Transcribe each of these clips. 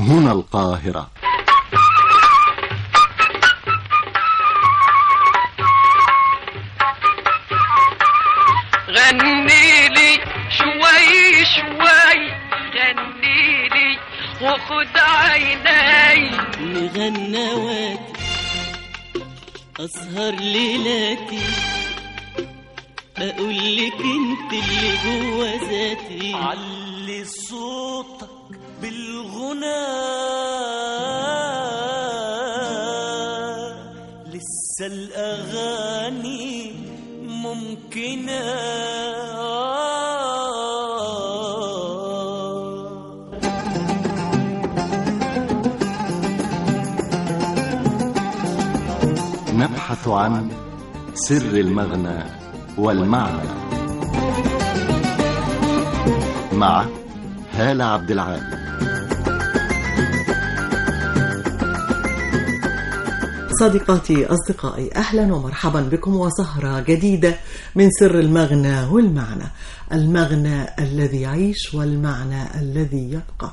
هنا القاهرة غني لي شوي شوي غني لي وخد عيني مغنواتي أسهر ليلاتي أقول لك أنت اللي جوا ذاتي علي صوتك بالغنى لسه الأغاني ممكنة نبحث عن سر المغنى والمعنى مع هالة عبد العال صديقاتي أصدقائي أهلا ومرحبا بكم وسهرة جديدة من سر المغنى والمعنى المغنى الذي يعيش والمعنى الذي يبقى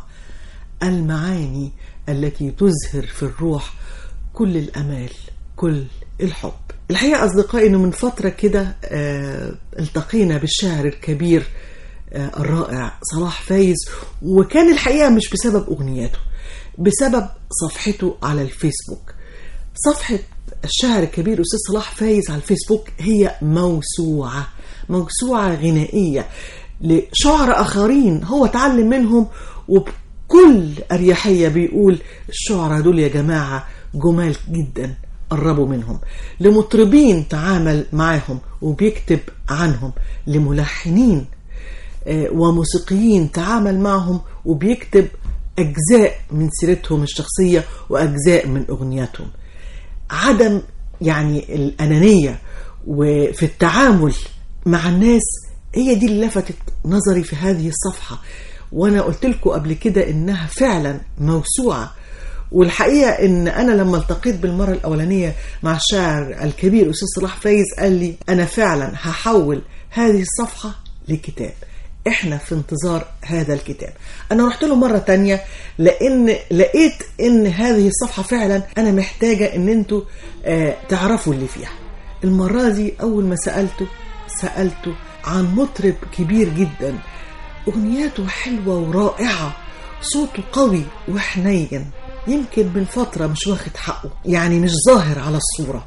المعاني التي تزهر في الروح كل الأمال كل الحب الحقيقة أصدقائي أنه من فترة كده آه، التقينا بالشاعر الكبير آه، الرائع صلاح فايز وكان الحقيقة مش بسبب أغنياته بسبب صفحته على الفيسبوك صفحة الشاعر الكبير أستاذ صلاح فايز على الفيسبوك هي موسوعة موسوعة غنائية لشعراء آخرين هو تعلم منهم وبكل أريحية بيقول الشعراء دول يا جماعة جمال جدا قربوا منهم لمطربين تعامل معاهم وبيكتب عنهم لملحنين آه، وموسيقيين تعامل معهم وبيكتب أجزاء من سيرتهم الشخصية وأجزاء من أغنياتهم عدم يعني الأنانية وفي التعامل مع الناس هي دي اللي لفتت نظري في هذه الصفحة وأنا قلت لكم قبل كده إنها فعلا موسوعة والحقيقة إن أنا لما التقيت بالمرة الأولانية مع الشاعر الكبير أستاذ صلاح فايز قال لي أنا فعلا هحول هذه الصفحة لكتاب احنا في انتظار هذا الكتاب انا رحت له مرة تانية لان لقيت ان هذه الصفحة فعلا انا محتاجة ان انتوا آه تعرفوا اللي فيها المرة دي اول ما سألته سألته عن مطرب كبير جدا اغنياته حلوة ورائعة صوته قوي وحنين يمكن من فترة مش واخد حقه يعني مش ظاهر على الصورة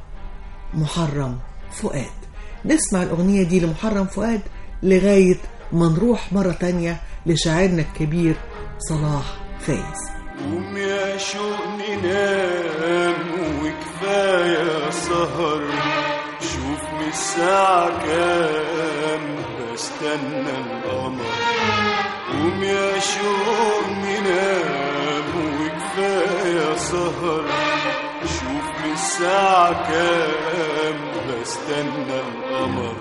محرم فؤاد نسمع الأغنية دي لمحرم فؤاد لغاية ما نروح مرة تانية لشاعرنا الكبير صلاح فايز قوم يا شوق ننام وكفاية سهر شوف من الساعة كام بستنى القمر قوم يا شوق ننام وكفاية سهر شوف من الساعة كام بستنى القمر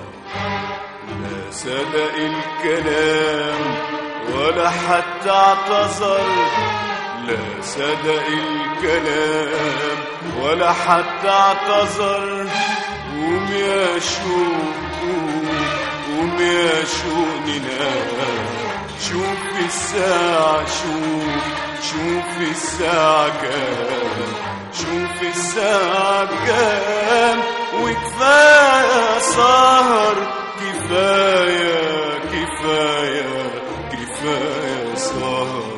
لا صدق الكلام ولا حتى اعتذر لا صدق الكلام ولا حتى اعتذر قوم يا شوق قوم قوم يا شوق ننام شوف الساعة شوف شوف الساعة كام شوف الساعة كام وكفاية سهر كفاية كفاية كفاية سهر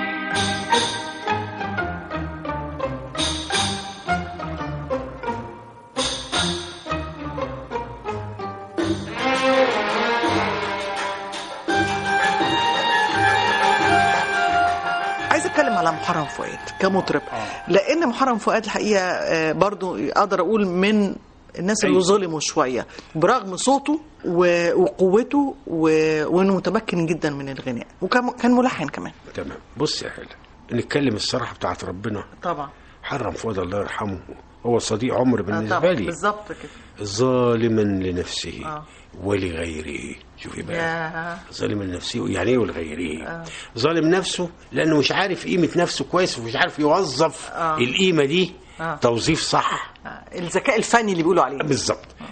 عايز اتكلم على محرم فؤاد كمطرب لان محرم فؤاد الحقيقه آه، برضو اقدر اقول من الناس اللي أيوة. ظلموا شويه برغم صوته و- وقوته و- وانه متمكن جدا من الغناء وكان كان ملحن كمان تمام بص يا هلا نتكلم الصراحه بتاعت ربنا طبعا حرم فؤاد الله يرحمه هو صديق عمر بالنسبه لي بالظبط كده ظالما لنفسه آه. ولغيره شوفي بقى يا ظالم لنفسه يعني ايه ولغيره ظالم نفسه لانه مش عارف قيمه نفسه كويس ومش عارف يوظف آه. القيمه دي آه. توظيف صح آه، الذكاء الفني اللي بيقولوا عليه بالظبط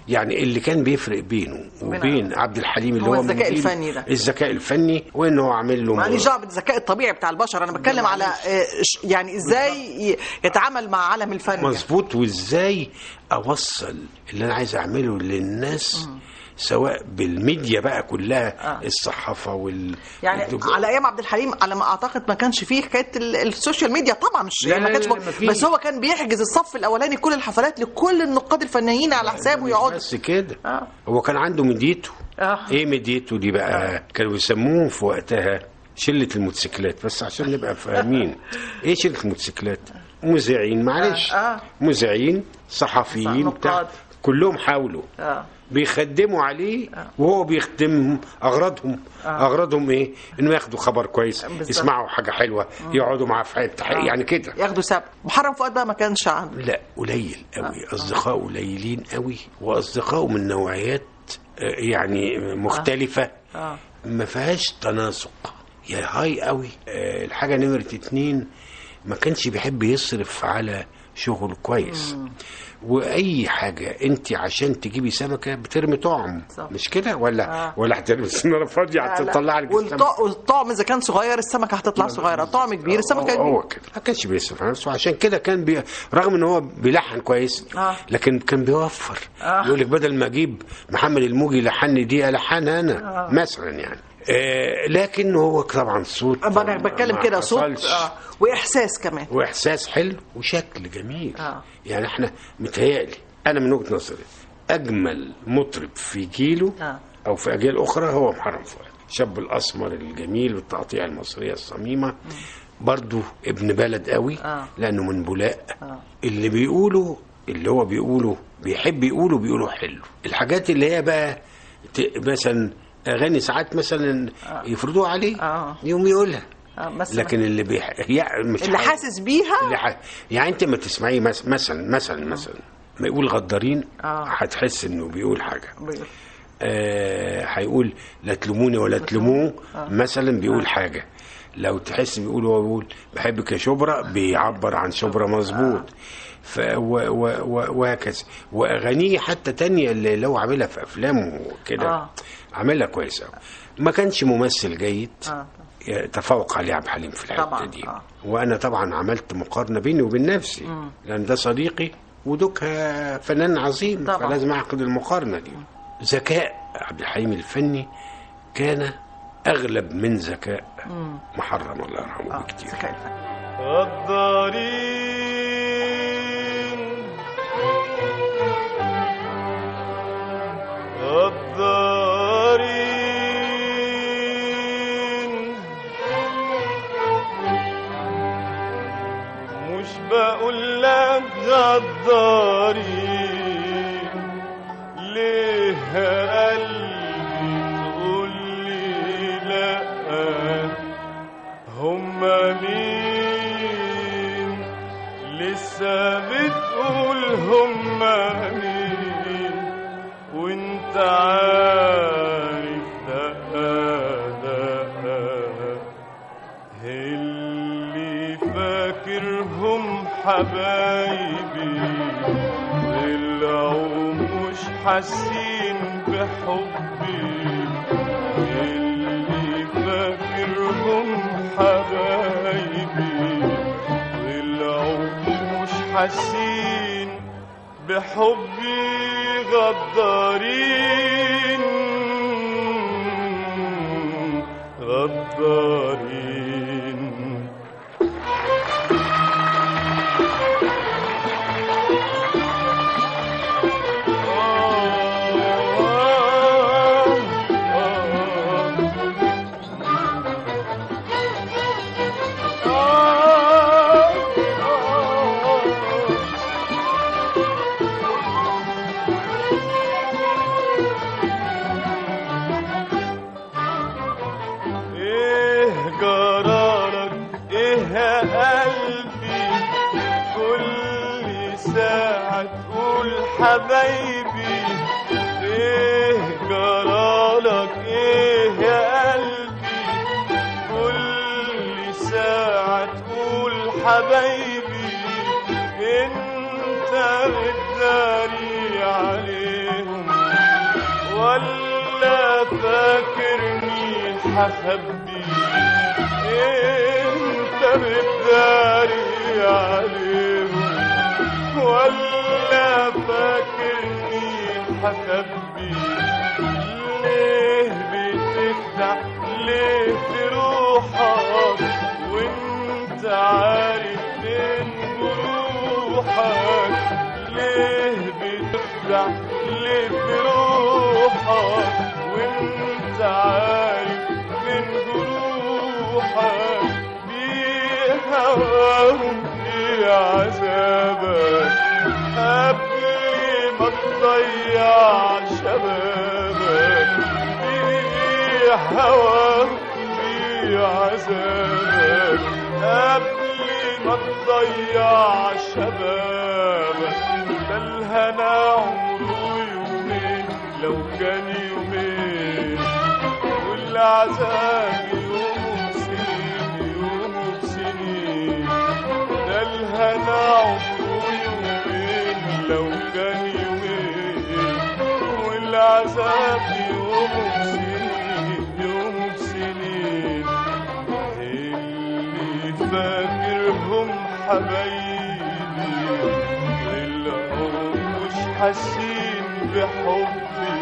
يعني اللي كان بيفرق بينه وبين عبد الحليم اللي هو هو الذكاء مدير- الفني ده. الذكاء الفني وان هو عامل له ماليش دعوه بالذكاء الطبيعي بتاع البشر انا بتكلم على آه، ش- يعني ازاي ي- يتعامل مع عالم الفن مظبوط وازاي اوصل اللي انا عايز اعمله للناس سواء بالميديا بقى كلها الصحافه وال يعني الدج- على ايام عبد الحليم على ما اعتقد ما كانش فيه حكايه ال- السوشيال ميديا طبعا مش لا، يعني ما لا، كانش لا، ما فيش. بس هو كان بيحجز الصف الاولاني كل الحفلات لكل النقاد الفنيين على حسابه ويقعد بس كده آه. هو كان عنده ميديته آه. ايه ميديته دي بقى كانوا بيسموه في وقتها شله الموتوسيكلات بس عشان نبقى فاهمين ايه شله الموتوسيكلات مذيعين معلش آه، آه. مذيعين صحفيين نقاد. بتاع كلهم حاولوا اه بيخدموا عليه وهو بيخدمهم اغراضهم اغراضهم ايه انه ياخدوا خبر كويس بالظبط. يسمعوا حاجه حلوه يقعدوا معاه في حته يعني كده ياخدوا سبب محرم فؤاد بقى ما كانش عنده لا قليل قوي اصدقاء قليلين قوي واصدقاء من نوعيات آه، يعني مختلفه آه. ما فيهاش تناسق يا هاي قوي آه، الحاجه نمره اتنين ما كانش بيحب يصرف على شغل كويس واي حاجه انت عشان تجيبي سمكه بترمي طعم صح. مش كده ولا آه. ولا هترمي سناره فاضيه لا، لا. هتطلع لك السمكة. والط- والطعم اذا كان صغير السمكه هتطلع صغيره طعم كبير السمكه هو- هو كبيره كده ما كانش بيصرف على نفسه عشان كده كان بي... رغم ان هو بيلحن كويس آه. لكن كان بيوفر آه. يقول لك بدل ما اجيب محمد الموجي لحن دي الحنها انا مثلا يعني آه لكن هو طبعا صوت أما انا بتكلم ما كده صوت حصلش. آه. واحساس كمان واحساس حلو وشكل جميل آه. يعني احنا متهيألي انا من وجهه نظري اجمل مطرب في جيله آه. او في اجيال اخرى هو محرم فؤاد الشاب الاسمر الجميل بالتقطيع المصريه الصميمه برضو ابن بلد قوي آه. لانه من بولاق آه. اللي بيقوله اللي هو بيقوله بيحب يقوله بيقوله حلو الحاجات اللي هي بقى ت- مثلا اغاني ساعات مثلا يفرضوها عليه آه. يوم يقولها آه، مثلا لكن اللي بيح... يعني مش اللي عارف- حاسس بيها اللي ح... يعني انت ما تسمعيه مس... مثلا مثلا مثلا ما يقول غدارين آه. هتحس انه بيقول حاجه بيقول. آه، هيقول لا تلوموني ولا تلوموه مثلا بيقول حاجه لو تحس بيقول هو بيقول بحبك يا شبرا بيعبر عن شبرا مظبوط ف و و و وهكذا واغانيه حتى تانية اللي لو عاملها في افلامه كده آه. عاملها كويس قوي ما كانش ممثل جيد آه. تفوق عليه عبد الحليم في الحته طبعاً، دي آه. وانا طبعا عملت مقارنه بيني وبين نفسي لان ده صديقي ودوكها فنان عظيم طبعاً. فلازم اعقد المقارنه دي ذكاء عبد الحليم الفني كان اغلب من ذكاء محرم الله يرحمه آه. بكتير ذكاء الفن. غدارين غدارين مش بقول لك غدارين ليه يا قلبي تقول لي لا هما مين لسه بتقول هما مين وانت عارف دقا دقا اللي فاكرهم حبايبي طلعوا مش حاسين بحبي اللي فاكرهم حبايبي طلعوا مش حاسين بحبي غدارين غدارين ايه جرالك ايه يا قلبي كل ساعة تقول حبايبي ايه جرالك ايه يا قلبي كل ساعة تقول حبايبي انت بتداري عليهم ولا فاكرني هخبي انت بتداري عليهم ولا فاكرني هخبي ليه بتخدع ليه تروحك وانت عارف فين جروحك ليه بتخدع ليه تروحك وانت عارف فين جروحك في هواهم في عذابك قبل ما تضيع شبابك في هواهم في عذابك قبل ما تضيع شبابك ده الهنا عمره يومين لو كان يومين والعذاب يوم بسنين يوم بسنين ده الهنا عمره يومين لو كان يومين والعذاب يوم بسنين يوم بسنين اللي فاكرهم حبايبي للعمر مش حاسين بحبي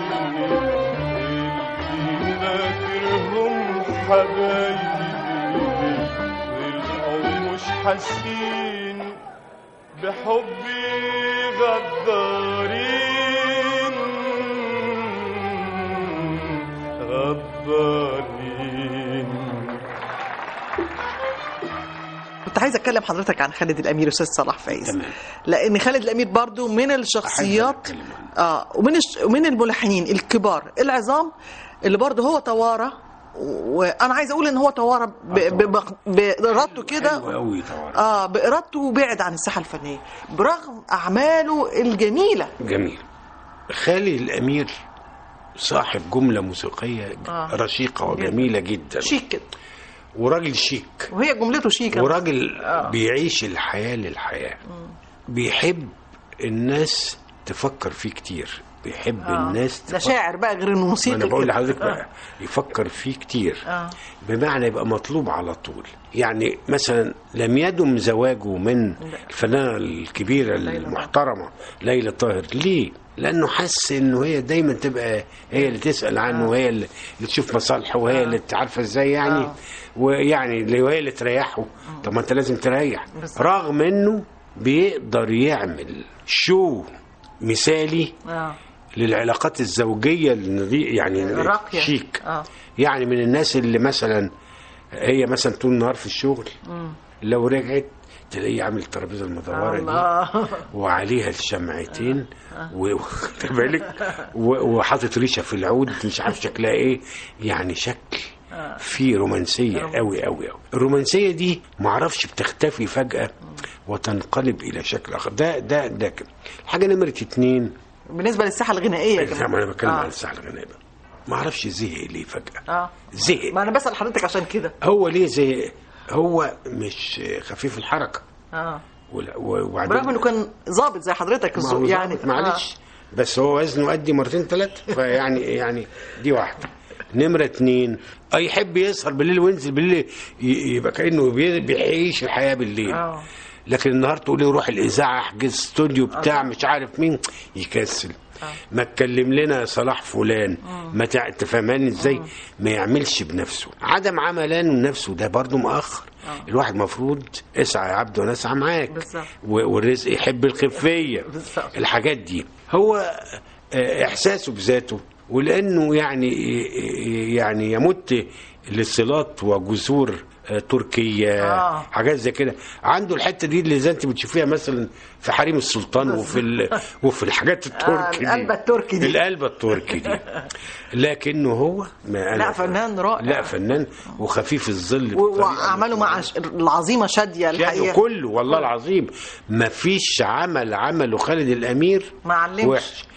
اللي فاكرهم حبايبي للعمر مش حاسين بحبي غدارين غدارين كنت عايزه اتكلم حضرتك عن خالد الامير استاذ صلاح فايز تمام. لان خالد الامير برضو من الشخصيات أتكلم عنه. اه ومن الش... ومن الملحنين الكبار العظام اللي برضو هو توارى وانا عايزه اقول ان هو توارى ب... ب... ب... بارادته كده حلو قوي طبعا اه بارادته وبعد عن الساحه الفنيه برغم اعماله الجميله جميل خالد الامير صاحب جمله موسيقيه آه. رشيقه وجميله جدا شيك كده وراجل شيك وهي جملته شيك وراجل بيعيش الحياه للحياه بيحب الناس تفكر فيه كتير بيحب آه. الناس ده شاعر بقى غير انه ما موسيقي انا بقول كده. لحضرتك آه. بقى يفكر فيه كتير آه. بمعنى يبقى مطلوب على طول يعني مثلا لم يدم زواجه من الفنانه الكبيره المحترمه ليلى طاهر ليه لانه حس انه هي دايما تبقى هي اللي تسال عنه وهي اللي اللي تشوف مصالحه وهي اللي عارفه ازاي يعني آه. ويعني اللي وهي اللي تريحه طب ما انت لازم تريح بالظبط. رغم انه بيقدر يعمل شو مثالي اه للعلاقات الزوجيه النظي- يعني الراقية. شيك آه. يعني من الناس اللي مثلا هي مثلا طول النهار في الشغل لو رجعت تلاقيه عامل الترابيزه المدوره دي الله وعليها الشمعتين و- واخد بالك و- وحاطط ريشه في العود مش عارف شكلها ايه يعني شكل في رومانسيه قوي قوي قوي الرومانسيه دي معرفش بتختفي فجاه وتنقلب الى شكل اخر ده ده ده كده. الحاجه نمره اتنين بالنسبه للساحه الغنائيه يا جماعه ما انا بتكلم آه. عن الساحه الغنائيه بقى ما اعرفش زهق ليه فجاه اه زهق ما انا بسال حضرتك عشان كده هو ليه زهق هو مش خفيف الحركه اه ولا- و- وبعدين برغم انه كان ظابط زي حضرتك ما هو يعني يعني معلش بس هو وزنه قدي مرتين ثلاثة فيعني يعني دي واحدة نمرة اتنين اه يحب يسهر بالليل وينزل بالليل ي- يبقى كأنه بي- بيعيش الحياة بالليل آه. لكن النهار تقول له روح الإذاعة احجز استوديو بتاع مش عارف مين يكسل ما تكلم لنا يا صلاح فلان ما تع- تفهماني ازاي ما يعملش بنفسه عدم عملان نفسه ده برضه مؤخر الواحد مفروض اسعى يا عبد وانا اسعى معاك بالظبط. و- والرزق يحب الخفيه بالظبط. الحاجات دي هو آه، احساسه بذاته ولانه يعني يعني يمت لصلات وجذور آه، تركية آه. حاجات زي كده عنده الحتة دي اللي زي انت بتشوفيها مثلا في حريم السلطان وفي ال... وفي الحاجات التركي دي القلبة التركي دي. القلبة التركي دي لكنه هو ما أنا لا، فنان رائع. لا فنان وخفيف الظل و- بطريقة واعماله مع ش- العظيمه شاديه شاهده الحقيقه كله والله العظيم ما فيش عمل عمله خالد الامير ما علمش. وحش آه.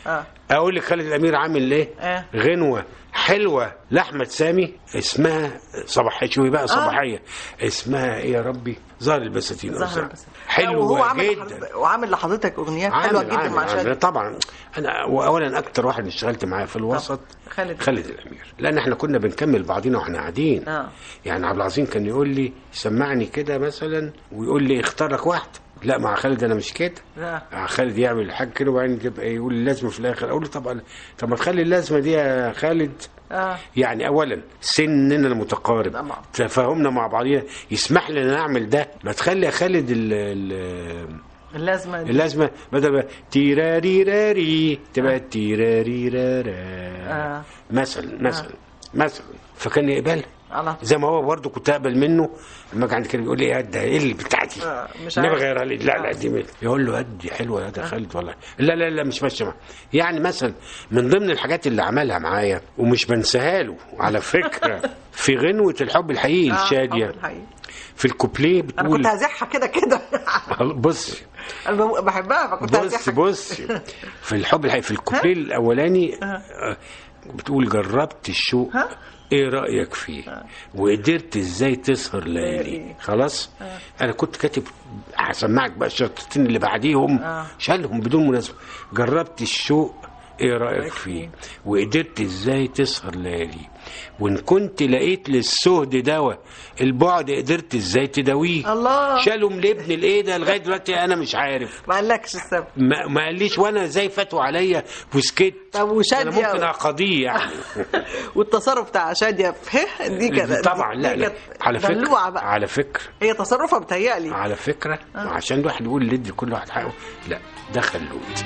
اقول لك خالد الامير عامل ايه آه. غنوه حلوه لاحمد سامي اسمها صباحيه شوفي بقى صباحيه اسمها ايه يا ربي زهر البساتين أو زهر زهر. البساتين. وهو حلوه عامل جدا لحضرتك- وعامل لحضرتك اغنيات حلوه عامل جدا عامل مع عامل شادي طبعا انا واولا اكتر واحد اشتغلت معاه في الوسط خالد. خالد الامير لان احنا كنا بنكمل بعضينا واحنا قاعدين آه. يعني عبد العظيم كان يقول لي سمعني كده مثلا ويقول لي اختار لك واحد لا مع خالد انا مش كده لا. مع خالد يعمل حاجه كده وبعدين تبقى يقول لي اللازمه في الاخر اقول له طب طب ما تخلي اللازمه دي يا خالد اه يعني اولا سننا المتقارب طبعا. تفاهمنا مع بعضينا يسمح لنا نعمل ده ما تخلي يا خالد ال ال اللازمه دي اللازمه بدل ما تيراري راري تبقى تيراري رارا آه. مثلا مثلا مثلا فكان يقبلها على زي ما هو برضه كنت اقبل منه لما كان كده بيقول لي ايه ده ايه اللي بتاعتي آه، مش انما عارف. غيرها لي لا لا دي مين؟ يقول له ادي حلوه يا ده خالد والله لا لا لا مش ماشيه معاه يعني مثلا من ضمن الحاجات اللي عملها معايا ومش بنساها له على فكره في غنوه الحب الحقيقي آه، الشاديه حب الحقيقي. في الكوبليه انا بتقول كنت هزحها كده كده بص انا بم- بحبها فكنت بص هزحها بص في الحب الحقيقي في الكوبليه الاولاني آه، بتقول جربت الشوق ها؟ ايه رايك فيه وقدرت ازاي تسهر ليالي إيه؟ خلاص انا كنت كاتب هسمعك بقى الشطتين اللي بعديهم آه. شالهم بدون مناسبه جربت الشوق ايه رايك فيه وقدرت ازاي تسهر ليالي وان كنت لقيت للسهد دواء البعد قدرت ازاي تداويه الله. شالهم لابن الايه ده لغايه دلوقتي انا مش عارف ما قالكش السبب ما, ما قاليش وانا ازاي فاتوا عليا وسكت طب وشادية؟ انا ممكن اقاضيه يعني والتصرف بتاع شاديه في هه دي كده طبعا دي- لا دي لا كانت على دلوعة فكره بقى على فكره هي تصرفها بتهيألي على فكره عشان الواحد يقول ندي كل واحد حقه لا ده خلوت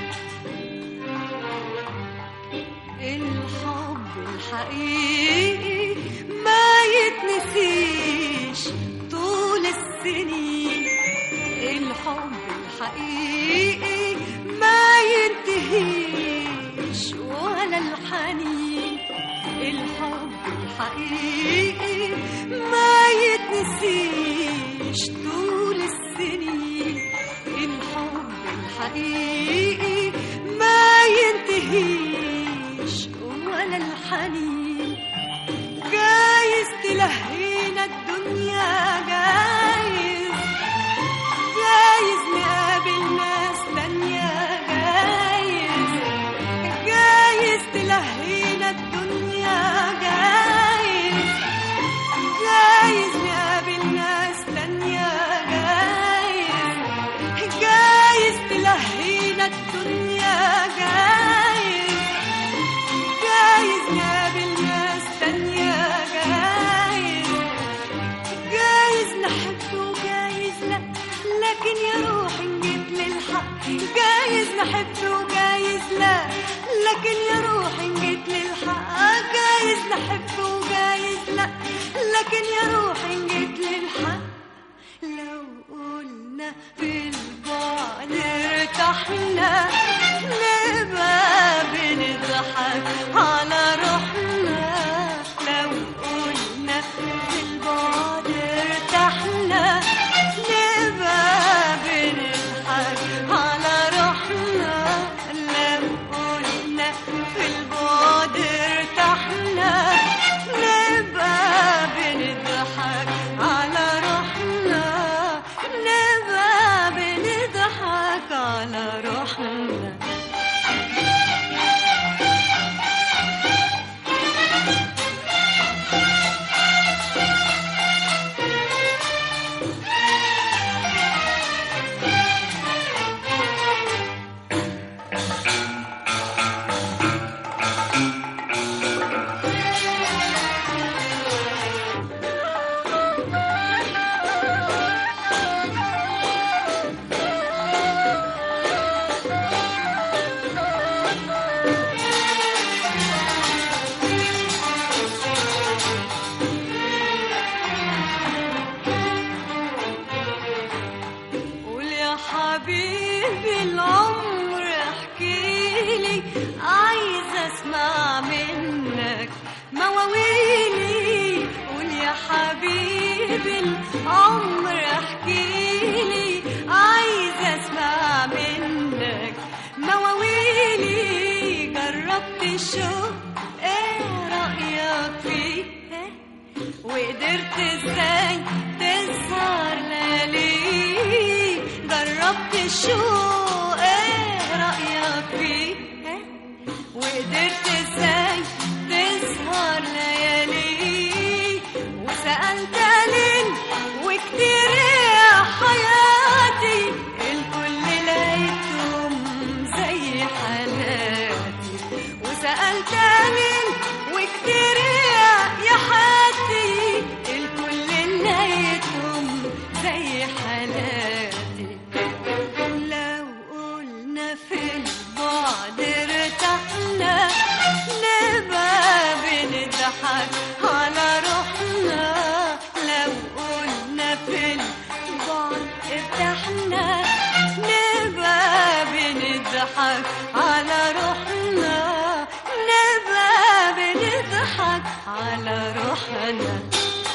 الحب الحقيقي ما يتنسيش طول السنين الحب الحقيقي ما ينتهيش ولا الحنين الحب الحقيقي ما يتنسيش طول السنين الحب الحقيقي ما ينتهيش ولا الحنين جايز تلهينا الدنيا جايز جايز نقابل ناس تانية جايز جايز تلهينا الدنيا جايز جايز نقابل ناس تانية جايز جايز تلهينا الدنيا جايز جايز نقابل ناس تانية جايز جايز نحب وجايز لا لكن يا روح نجيب للحق جايز نحب وجايز لا لكن يا روح نجيب للحق جايز نحب وجايز لا لكن يا روح نجيب للحق لو قلنا في البعد ارتحنا نبقى بنضحك على روحنا لو قلنا في البعد ارتحنا نبقى بنضحك على روحنا لو قلنا في البعد ارتحنا نبقى بنضحك على روحنا نبقى بنضحك على روحنا قول يا حبيبي العمر احكيلي عايزة اسمع منك مواويلي قول يا حبيبي العمر احكيلي عايزة اسمع منك مواويلي جرب الشوق ايه رأيك فيه إيه؟ وقدرت ازاي تسهر ليالي جربت الشوق ايه رأيك فيه إيه؟ وقدرت ازاي تسهر ليالي وسألت لين وكتير يا حياتي الكل لقيتهم زي حالاتي وسألت لين وكتير يا يا حياتي الكل لقيتهم زي حالاتي لو قلنا في البعد ارتحنا نبقى بنضحك على روحنا لو قلنا في البعد ارتحنا نبقى بنضحك على روحنا نبقى بنضحك على روحنا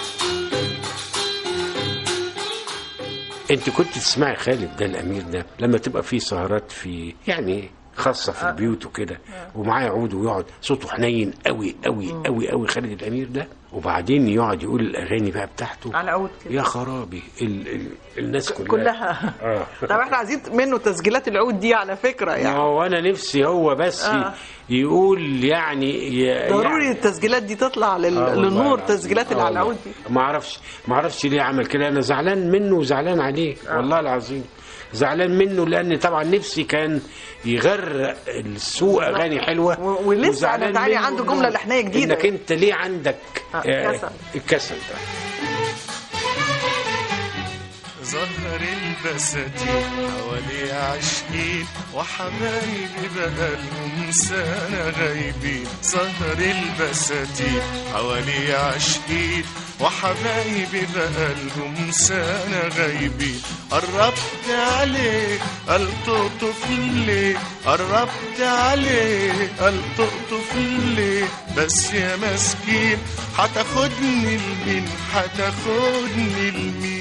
انت كنت تسمعي خالد ده الامير ده لما تبقى في سهرات في يعني خاصة في البيوت وكده ومعاه عود ويقعد صوته حنين قوي قوي قوي قوي خالد الأمير ده وبعدين يقعد يقول الأغاني بقى بتاعته على عود كده. يا خرابي ال ال الناس كلها كلها آه. طب احنا عايزين منه تسجيلات العود دي على فكره ما يعني هو أنا نفسي هو بس آه. يقول يعني ي- ضروري يعني التسجيلات دي تطلع لل... آه والله للنور العظيم. تسجيلات اللي آه على العود والله. دي ما اعرفش ما اعرفش ليه عمل كده انا زعلان منه وزعلان عليه والله العظيم زعلان منه لان طبعا نفسي كان يغرق السوق اغاني حلوه و- ولسه وزعلان أنا تعالي منه عنده جملة إنه- لحنية جديدة. انك انت ليه عندك آه، آه، كسل. الكسل ده ظهر البساتين حوالي عشقين وحبايبي بقالهم سنة غايبين ظهر البساتين حوالي عشقين وحبايبي بقالهم سنة غايبين قربت عليه قال تقطف ليه قربت عليه قال تقطف ليه بس يا مسكين هتاخدني لمين هتاخدني لمين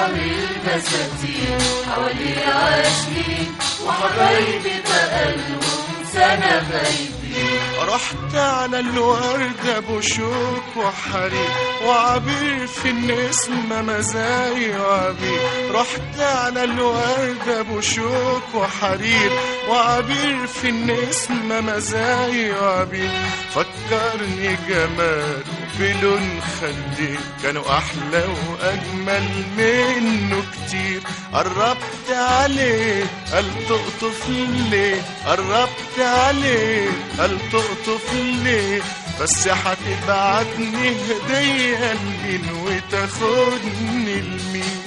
رحت على الورد ابو شوك وحريق وعبير في النسمة مزايا وعبير رحت على الورد ابو شوك وحرير وعبير في النسمة مزايا وعبير فكرني جمال بلون خدي كانوا احلى واجمل منه كتير قربت عليه قال تقطف ليه قربت عليه قال تقطف ليه بس هتبعتني هدية لمين وتاخدني لمين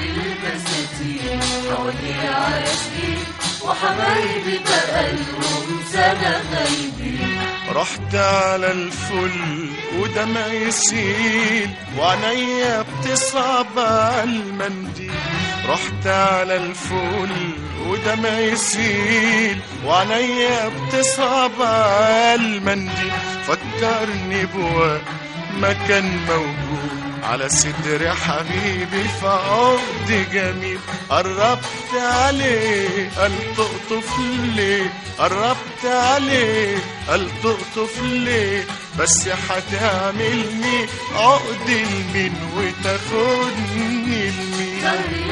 رحت على الفل ودمع يسيل وعينيا بتصعب على المنديل رحت على الفل ودمع يسيل وعينيا بتصعب على المنديل فكرني بوقت ما كان موجود على صدر حبيبي في عقد جميل قربت عليه قال تقطف ليه قربت عليه قال تقطف ليه بس هتعملني عقد لمين وتاخدني لمين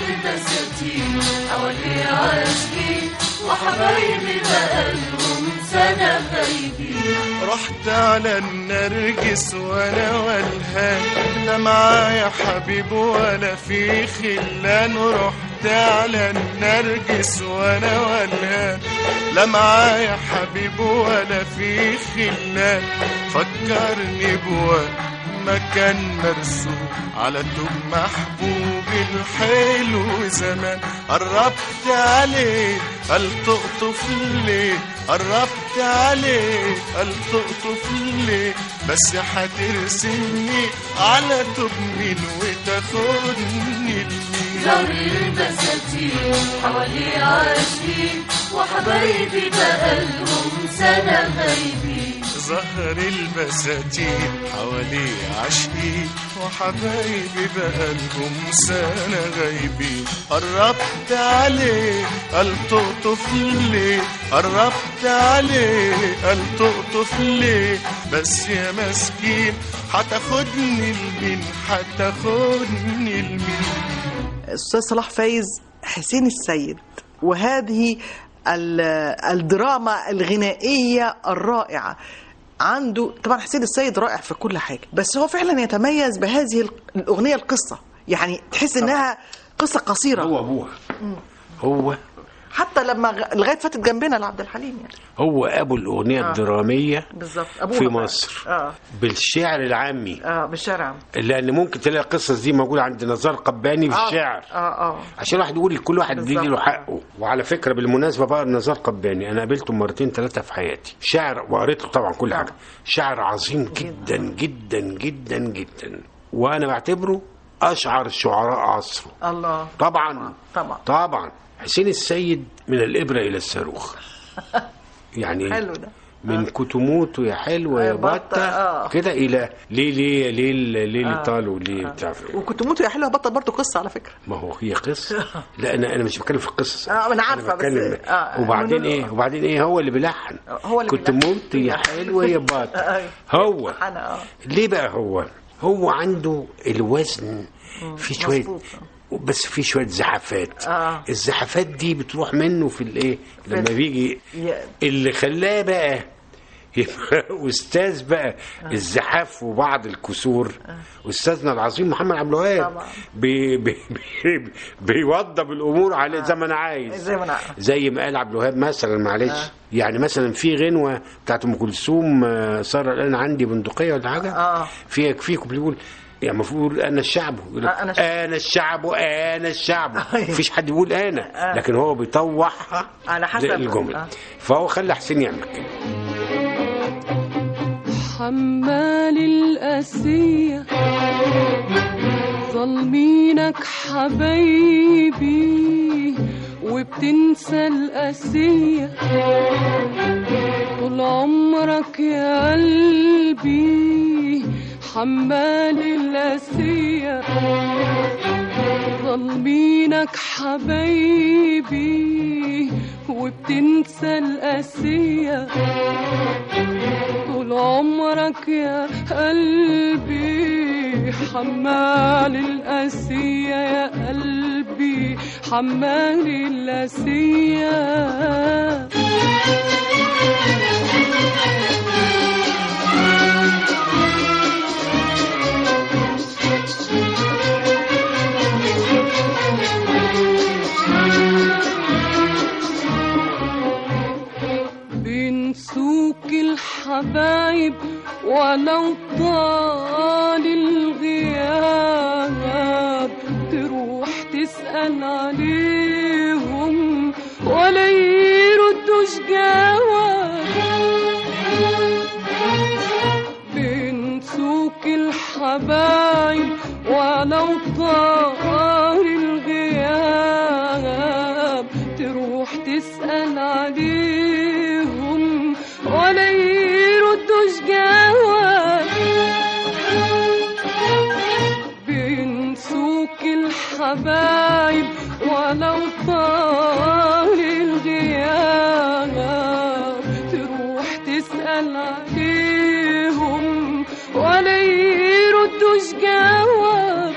رحت على النرجس وانا والهان لا معايا حبيب ولا في خلان رحت على النرجس وانا والهان لا معايا حبيب ولا في خلان فكرني بوقت مكان مرسوم على توب محبوب الحلو زمان قربت عليه قال تقطف ليه قربت عليه قال تقطف ليه بس هترسمني على توب مين وتاخدني لمين زهر البساتين حواليه عاشقين وحبايبي بقالهم سنة غايبين قربت عليه قال تقطف ليه قربت عليه قال تقطف ليه بس يا مسكين هتاخدني لمين هتاخدني لمين الأستاذ صلاح فايز حسين السيد وهذه ال- الدراما الغنائية الرائعة عنده طبعا حسين السيد رائع في كل حاجة بس هو فعلا يتميز بهذه الأغنية القصة يعني تحس إنها قصة قصيرة هو ابوها هو حتى لما غ- لغاية فاتت جنبنا لعبد الحليم يعني هو ابو الاغنيه آه. الدراميه بالظبط أبوها في بقى. مصر اه بالشعر العامي اه بالشارع لان ممكن تلاقي القصص دي موجوده عند نزار قباني في آه. الشعر اه اه عشان الواحد يقول كل واحد يدي بالظبط. له حقه وعلى فكره بالمناسبه بقى نزار قباني انا قابلته مرتين ثلاثه في حياتي شاعر وقريت له طبعا كل حاجه شاعر عظيم جدا جدا جدا جدا وانا بعتبره اشعر شعراء عصره الله طبعا طبعا طبعا حسين السيد من الابره الى الصاروخ يعني حلو ده من كتموته يا حلوه يا يا بطة، بطه آه. كده الى ليه ليه ليه ليه ليه طالوا ليه بتاع وكنت موت يا حلوه بطل برضه قصه على فكره ما هو هي قصه لا انا انا مش بتكلم في القصص آه، أنا عارفة، بس- بتكلم آه، وبعدين منو- ايه وبعدين ايه هو اللي بيلحن هو اللي كنت بيلحن. موت يا حلوه يا بطه أيوة. هو انا اه ليه بقى هو هو عنده الوزن في شويه مظبوط. بس في شويه زحفات آه. الزحفات دي بتروح منه في الايه لما ال- بيجي ي- اللي خلاه بقى يبقى استاذ بقى الزحاف وبعض الكسور استاذنا العظيم محمد عبد الوهاب طبعا. بي بي بي بيوضب الامور عليه زي ما انا عايز زي ما أنا عايز. زي ما قال عبد الوهاب مثلا معلش يعني مثلا في غنوه بتاعت ام كلثوم آه، ساره الان عندي بندقيه ولا حاجه آه. في يكفيكم بيقول يعني المفروض يقول انا الشعب يقول لك آه، أنا الشعب. انا الشعب انا الشعب أيوة. مفيش حد يقول انا آه. لكن هو بيطوعها على حسب. زي الجمله آه. فهو خلى حسين يعمل كده حمال القاسية ظالمينك حبايبي وبتنسى القاسية طول عمرك يا قلبي حمال القاسية ظالمينك حبايبي وبتنسى القاسية طول عمرك يا قلبي حمال القاسية يا قلبي حمال القاسية بنسوك الحبايب ولو طال الغياب تروح تسأل عليهم ولا يردوش جواب بنسوك الحبايب ولو طال الغياب تروح تسأل عليهم ولا يردوش جواب بنسوك الحبايب ولو طال الغياب تروح تسأل عليهم ولا يردوش جواب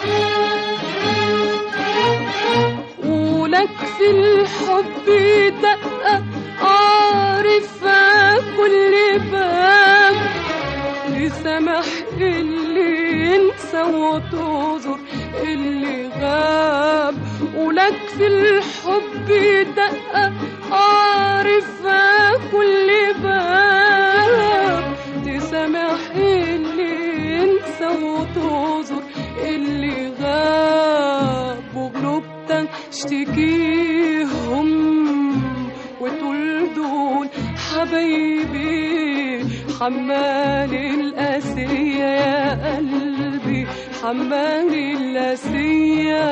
ولك في الحب دقة عارفة كل باب لسمح اللي ينسى وتعذر اللي غاب ولك في الحب دقة عارفة كل باب تسامح اللي ينسى وتعذر اللي غاب وقلوبتك اشتكيهم وتقول دول حبايبي حمال القاسية يا قلبي حمال القاسية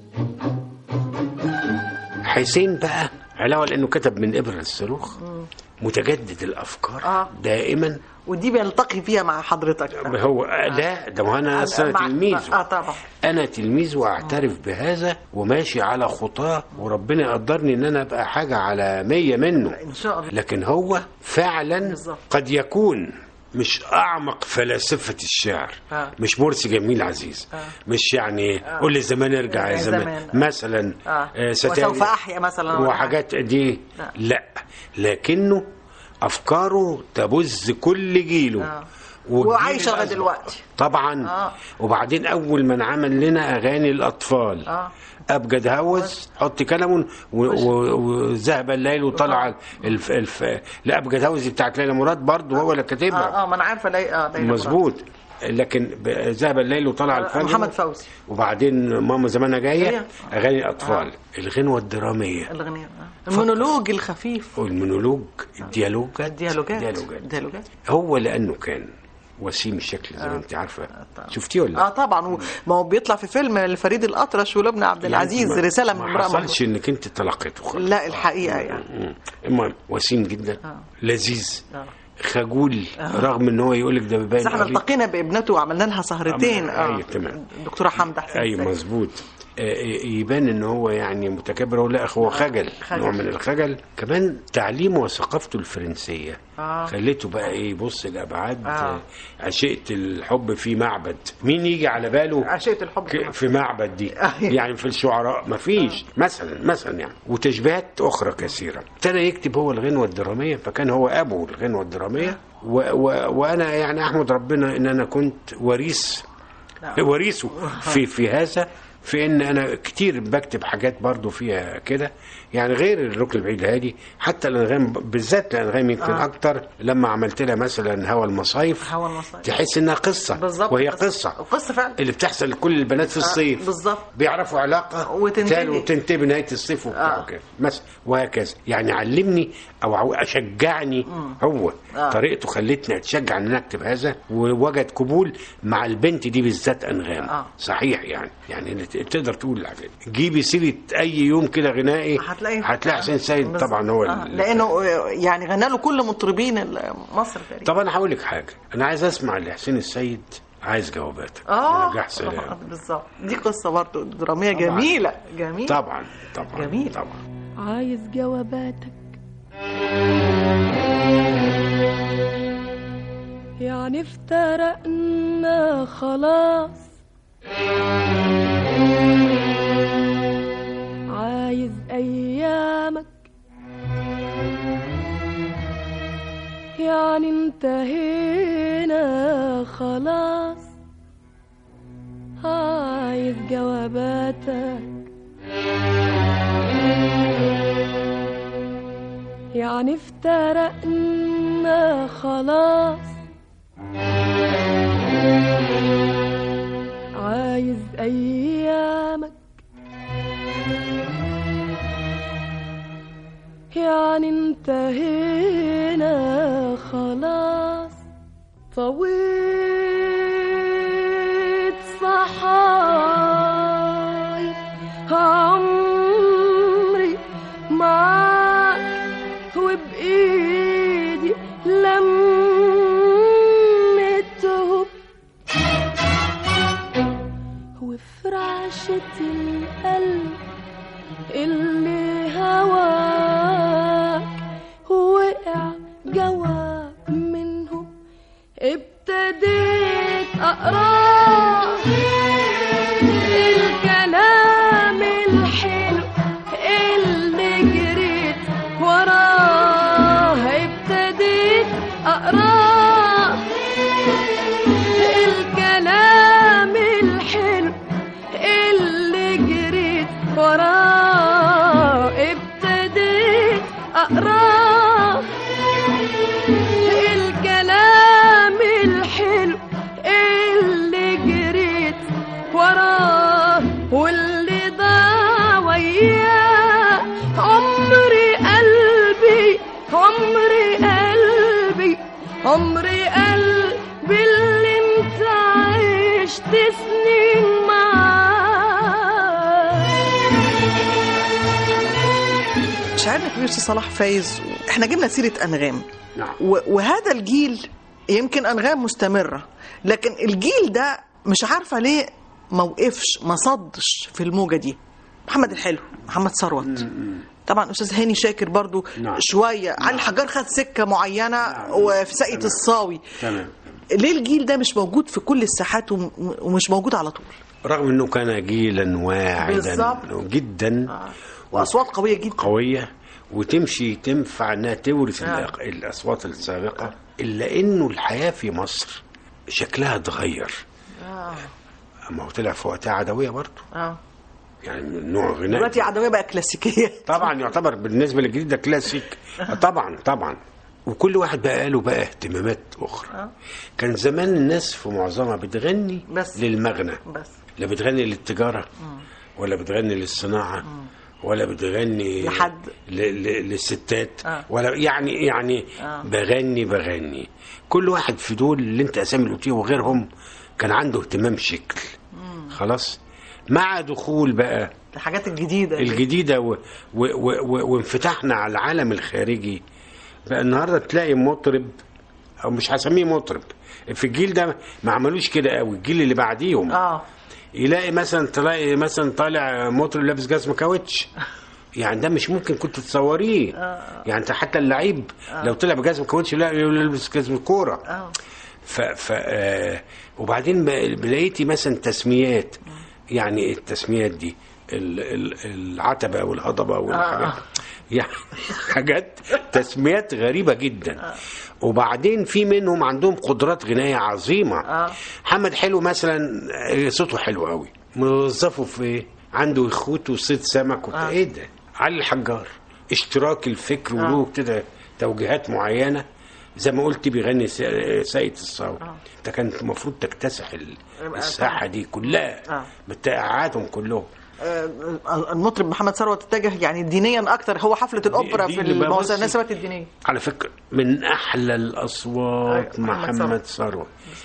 حسين بقى علاوه لانه كتب من ابره الصاروخ متجدد الافكار آه. دائما ودي بيلتقي فيها مع حضرتك هو لا ده ما هو انا أصل أنا مع- تلميذ اه طبعا انا تلميذ واعترف بهذا وماشي على خطاه وربنا يقدرني ان انا ابقى حاجه على مية منه ان شاء الله لكن هو فعلا بالظبط. قد يكون مش اعمق فلاسفه الشعر آه. مش مرسي جميل عزيز مش يعني قول لي زمان ارجع يا يا زمان زمان. مثلا آه. آه، ستاوي- وسوف أحيا مثلاً ولا وحاجات دي لا. لا لكنه افكاره تبز كل جيله آه. والجيل وعايشة لغاية الأزرق. دلوقتي. طبعا آه. وبعدين اول من عمل لنا اغاني الاطفال آه. ابجد هوس حط كلمه و- و- وذهب الليل وطلع الف الف لابجد هوس دي بتاعت ليلى مراد برضه هو اللي كاتبها اه اه ما انا عارفه لي اه ليلى مظبوط لكن ب- ذهب الليل وطلع آه، الفجر محمد فوزي. وبعدين ماما زمانها جايه جاية. اغاني الاطفال الغنوه الدراميه مراد. الغنية آه. المونولوج الخفيف والمونولوج الديالوجات الديالوجات الديالوجات الديالوجات هو لانه كان وسيم الشكل زي ما انت عارفه طبعا. شفتيه ولا اه لا؟ طبعا و- ما هو بيطلع في فيلم لفريد الاطرش ولبنى عبد العزيز ما- رساله من ما امراه حصلش انك انت تلقيته خالص لا الحقيقه يعني مم. المهم وسيم جدا لذيذ آه. خجول رغم ان هو يقول لك ده بيبان بس احنا قريب. التقينا بابنته وعملنا لها سهرتين آه، اه أيوة، تمام. الدكتوره حمده حسين اي السيد. مظبوط آه، يبان ان هو يعني متكبر ولا هو خجل خجل. نوع من الخجل كمان تعليمه وثقافته الفرنسيه آه. خليته بقى ايه يبص لابعاد آه. آه. عشقه الحب في معبد مين يجي على باله عشقة الحب ك- في معبد دي أيوة. يعني في الشعراء ما فيش مثلا مثلا يعني وتشبيهات اخرى كثيره ابتدى يكتب هو الغنوه الدراميه فكان هو ابو الغنوه الدراميه و و وانا يعني احمد ربنا ان انا كنت وريث وريثه في في هذا في ان انا كتير بكتب حاجات برضو فيها كده يعني غير الركن البعيد الهادي حتى الانغام بالذات الانغام يمكن آه. اكتر لما عملت لها مثلا هوا المصايف هوا المصايف. تحس انها قصه بالظبط وهي قصة. قصه قصة فعلا. اللي بتحصل لكل البنات في الصيف بالظبط. بيعرفوا علاقه وتنتهي. تاني وتنتهي بنهايه الصيف وبتاع آه. وكده مثلا وهكذا يعني علمني او عو- اشجعني هو آه. طريقته خلتني اتشجع ان انا اكتب هذا ووجد قبول مع البنت دي بالذات انغام آه. صحيح يعني يعني اللي ت- تقدر تقول الحاجات دي. جيبي سيره اي يوم كده غنائي هتلاقي هتلاقي حسين سيد بالظبط. طبعا هو آه. ال- لانه آه، يعني غنى له كل مطربين ال- مصر تقريبا طب انا هقول لك حاجه انا عايز اسمع لحسين السيد عايز جواباتك اه نجاح سلام آه، بالظبط دي قصه برضه دراميه جميله جميله طبعا طبعا جميل. طبعا عايز جواباتك يعني افترقنا خلاص عايز ايامك يعني انتهينا خلاص عايز جواباتك يعني افترقنا خلاص عايز ايامك يعني انتهينا خلاص طويت صحاي عمري معاك وبإيدي لمتهم وفراشة القلب اللي هواك وقع جواب منهم ابتديت اقراه الكلام الحلو اللي جريت وراه ابتديت اقراه الكلام الحلو اللي جريت وراه ابتديت اقراه الكلام الحلو اللي جريت وراه واللي ضاع وياه عمري قلبي عمري قلبي عمري قلبي اللي انت عشت سنين معاه شاعرنا كبير سي صلاح فايز احنا جبنا سيره انغام نعم و- وهذا الجيل يمكن انغام مستمره لكن الجيل ده مش عارفه ليه ما وقفش ما صدش في الموجه دي محمد الحلو محمد ثروت طبعا استاذ هاني شاكر برضو نعم. شويه علي الحجار خد سكه معينه وفي ساقية تمام. الصاوي تمام ليه الجيل ده مش موجود في كل الساحات وم- ومش موجود على طول رغم انه كان جيلا واعدا بالظبط. جدا واصوات قويه جدا قويه وتمشي تنفع انها تورث آه. الأق- الاصوات السابقه الا انه الحياه في مصر شكلها اتغير اما هو طلع في وقتها عدويه برضه اه يعني من نوع غناء دلوقتي عدويه بقى كلاسيكيه طبعا يعتبر بالنسبه للجديد ده كلاسيك طبعا طبعا وكل واحد بقى له بقى اهتمامات اخرى كان زمان الناس في معظمها بتغني بس. للمغنى بس لا بتغني للتجاره ولا بتغني للصناعه ولا بتغني لحد. ل- ل- للستات آه. ولا يعني يعني آه. بغني بغني كل واحد في دول اللي انت اسامي اللي قلتيه وغيرهم كان عنده اهتمام شكل خلاص مع دخول بقى الحاجات الجديده دي. الجديده و... و... و... و... وانفتاحنا على العالم الخارجي بقى النهارده تلاقي مطرب او مش هسميه مطرب في الجيل ده ما عملوش كده قوي الجيل اللي بعديهم اه يلاقي مثلا تلاقي مثلا طالع مطرب لابس جزمه كاوتش يعني ده مش ممكن كنت تصوريه يعني انت حتى اللعيب لو طلع بجزمه كاوتش لا يلبس جزمه كوره اه ف, ف آه وبعدين ب- بلاقيتي مثلا تسميات يعني التسميات دي ال- ال- العتبه والهضبه والحاجات يعني حاجات تسميات غريبه جدا وبعدين في منهم عندهم قدرات غنائيه عظيمه آه. محمد حلو مثلا آه، صوته حلو قوي موظفه في إيه؟ عنده يخوت وصيد سمك وبتاع ايه ده علي الحجار اشتراك الفكر وله كده توجيهات معينه زي ما قلت بيغني سا- ساقية الصاوي انت كان المفروض تكتسح ال- الساحه دي كلها آه. بتقعدهم كلهم آه، المطرب محمد ثروت اتجه يعني دينيا اكتر هو حفله الاوبرا دي في اللي بقى بصي. المناسبات الدينيه على فكره من احلى الاصوات أيوة، محمد محمد ثروت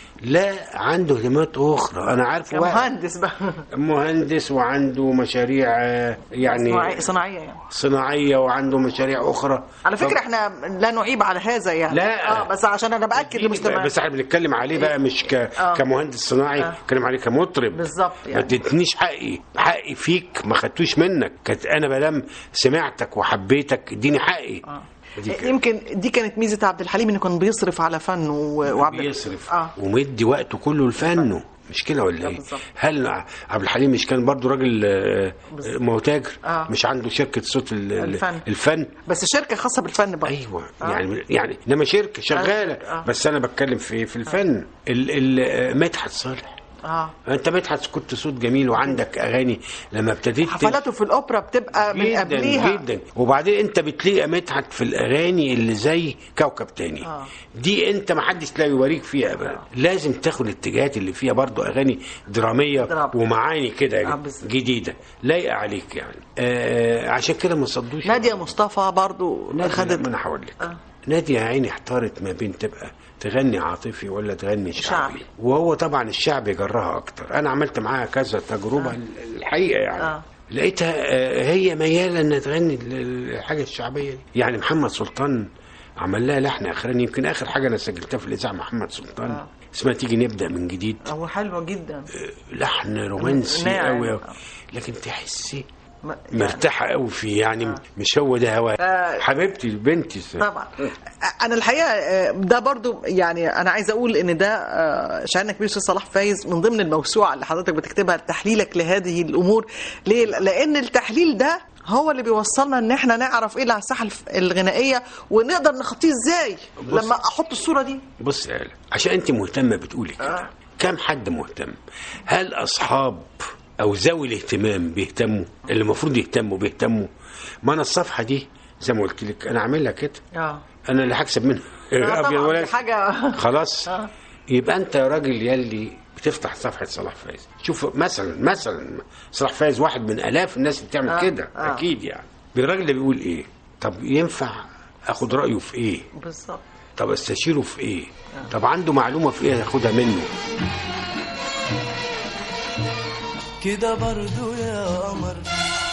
لا عنده اهتمامات اخرى انا عارف واحد كمهندس بقى مهندس وعنده مشاريع آه، يعني صناعية- صناعيه يعني صناعيه وعنده مشاريع اخرى على فكره طب- احنا لا نعيب على هذا يعني لا. اه بس عشان انا باكد دي للمستمعين بس احنا بنتكلم عليه بقى مش ك... آه. كمهندس صناعي بنتكلم عليه كمطرب بالظبط ما يعني. تدنيش حقي حقي فيك ما خدتوش منك كانت انا مادام سمعتك وحبيتك اديني حقي دي كده. يمكن دي كانت ميزه عبد الحليم انه كان بيصرف على فنه و- وعبد بيصرف اه ومدي وقته كله لفنه مش كده ولا ايه؟ بالظبط. هل عبد الحليم مش كان برضو راجل آه، بالظبط. ما هو تاجر آه. مش عنده شركه صوت ال- ال- الفن. الفن بس شركه خاصه بالفن برضه ايوه آه. يعني يعني انما شركه شغاله آه. بس انا بتكلم في في الفن ال- ال- آه، مدحت صالح اه انت مدحت كنت صوت جميل وعندك اغاني لما ابتديت حفلاته في الاوبرا بتبقى من جدا قبليها جدا وبعدين انت بتلاقي مدحت في الاغاني اللي زي كوكب تاني آه. دي انت ما حدش لا يوريك فيها ابدا لازم تاخد الاتجاهات اللي فيها برضو اغاني دراميه درام. ومعاني كده آه، بالظبط. جديده لايقه عليك يعني آه عشان كده ما صدوش ناديه مصطفى برضو نادية خدت ما انا هقول لك آه. نادية يا عيني احتارت ما بين تبقى تغني عاطفي ولا تغني شعبي, شعبي. وهو طبعا الشعبي جرها اكتر انا عملت معاها كذا تجربه آه. الحقيقه يعني آه. لقيتها آه، هي مياله انها تغني ال- الحاجه الشعبيه دي يعني محمد سلطان عمل لها لحن اخراني يمكن اخر حاجه انا سجلتها في الاذاعه محمد سلطان آه. اسمها تيجي نبدا من جديد هو حلوه جدا لحن رومانسي ناعم. قوي لكن تحسي ما- يعني مرتاحه قوي فيه يعني مش هو ده هوا آه. حبيبتي بنتي طبعا انا الحقيقه آه، ده برضو يعني انا عايزه اقول ان ده آه، شاعرنا الكبير استاذ صلاح فايز من ضمن الموسوعه اللي حضرتك بتكتبها تحليلك لهذه الامور ليه لان التحليل ده هو اللي بيوصلنا ان احنا نعرف ايه اللي على الساحه الف- الغنائيه ونقدر نخطيه ازاي بص. لما احط الصوره دي بص يا آلا عشان انت مهتمه بتقولي كده آه. كم حد مهتم هل اصحاب او ذوي الاهتمام بيهتموا اللي المفروض يهتموا بيهتموا ما انا الصفحه دي زي ما قلت لك انا عاملها كده اه انا اللي هكسب منها آه، أبيض طبعا ولا دي أسود. حاجه خلاص آه. يبقى انت يا راجل يلي بتفتح صفحه صلاح فايز شوف مثلا مثلا صلاح فايز واحد من الاف الناس اللي بتعمل آه، كده آه. اكيد يعني الراجل ده بيقول ايه طب ينفع اخد رايه في ايه بالظبط طب استشيره في ايه طب عنده معلومه في ايه اخدها منه كده برضو يا قمر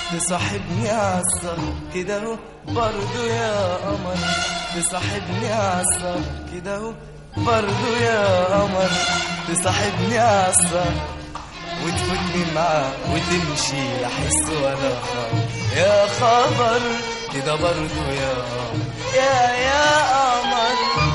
تصاحبني عالسهر كده اهو برضو يا قمر تصاحبني عالسهر كده اهو برضو يا قمر تصاحبني عالسهر وتفوتني معاه وتمشي لا حس ولا خبر يا خبر كده برضو يا قمر يا يا قمر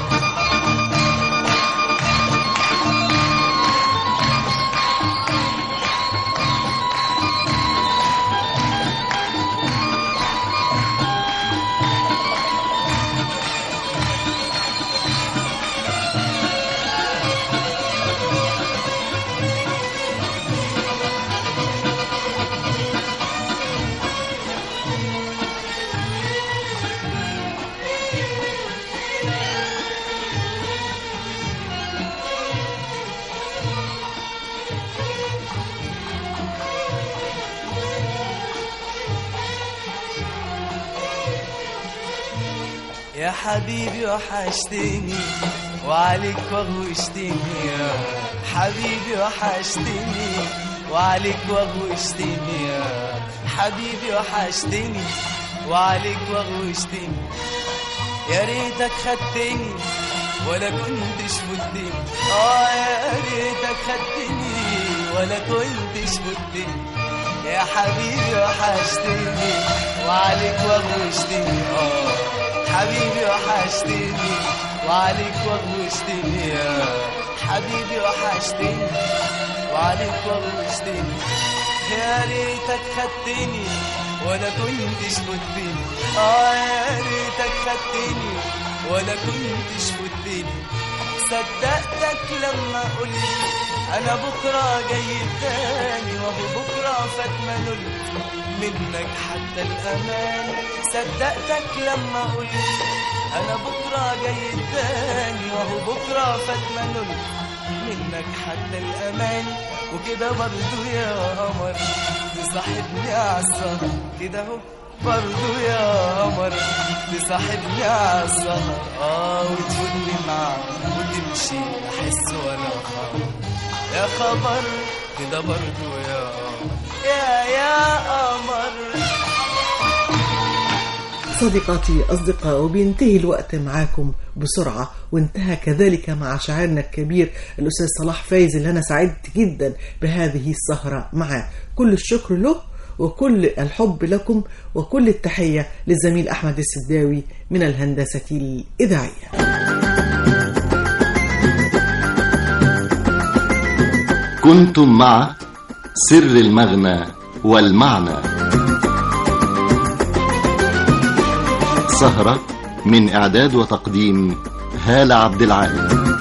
يا حبيبي وحشتني وعليك وغوشتني يا حبيبي وحشتني وعليك وغوشتني يا حبيبي وحشتني وعليك وغوشتني يا ريتك خدتني ولا كنتش فدتني اه يا ريتك خدتني ولا كنتش فدتني يا حبيبي وحشتني وعليك وغوشتني اه حبيبي وحشتني وعليك وغوشتني يا حبيبي وحشتني وعليك وغوشتني يا ريتك خدتني ولا كنتش فدتني اه يا ريتك خدتني ولا كنتش فدتني صدقتك لما قلت انا بكره جاي تاني وهو بكره فات ما نلت منك حتى الامان صدقتك لما قلت انا بكره جاي تاني وهو بكره فات ما نلت منك حتى الامان وكده برضو يا قمر تصاحبني عالسهر كده اهو برضو يا قمر تصاحبني عالسهر اه وتفوتني معاك وتمشي احس ولا خبر يا خبر كده برضو يا قمر يا يا قمر صديقاتي أصدقاء وبينتهي الوقت معاكم بسرعة وانتهى كذلك مع شاعرنا الكبير الأستاذ صلاح فايز اللي أنا سعدت جدا بهذه السهرة معاه كل الشكر له وكل الحب لكم وكل التحية للزميل أحمد السداوي من الهندسة الإذاعية كنتم مع سر المغنى والمعنى سهرة من إعداد وتقديم هالة عبد العال